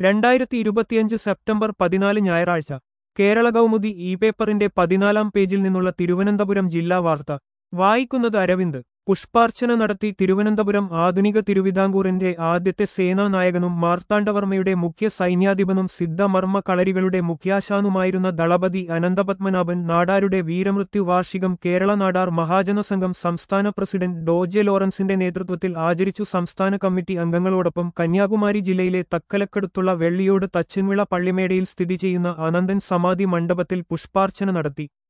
രണ്ടായിരത്തി ഇരുപത്തിയഞ്ച് സെപ്റ്റംബർ പതിനാല് ഞായറാഴ്ച കേരള കൗമുദി ഇ പേപ്പറിന്റെ പതിനാലാം പേജിൽ നിന്നുള്ള തിരുവനന്തപുരം ജില്ലാ വാർത്ത വായിക്കുന്നത് അരവിന്ദ് പുഷ്പാർച്ചന നടത്തി തിരുവനന്തപുരം ആധുനിക തിരുവിതാംകൂറിന്റെ ആദ്യത്തെ സേനാനായകനും മാർത്താണ്ഡവർമ്മയുടെ മുഖ്യ സൈന്യാധിപനും സിദ്ധമർമ്മ കളരികളുടെ മുഖ്യാശാനുമായിരുന്ന ദളപതി അനന്തപത്മനാഭൻ നാടാരുടെ വീരമൃത്യു വാർഷികം കേരള നാടാർ മഹാജന സംഘം സംസ്ഥാന പ്രസിഡന്റ് ഡോജെ ലോറൻസിന്റെ നേതൃത്വത്തിൽ ആചരിച്ചു സംസ്ഥാന കമ്മിറ്റി അംഗങ്ങളോടൊപ്പം കന്യാകുമാരി ജില്ലയിലെ തക്കലക്കടുത്തുള്ള വെള്ളിയോട് തച്ചൻവിള പള്ളിമേടയിൽ സ്ഥിതി ചെയ്യുന്ന അനന്തൻ സമാധി മണ്ഡപത്തിൽ പുഷ്പാർച്ചന നടത്തി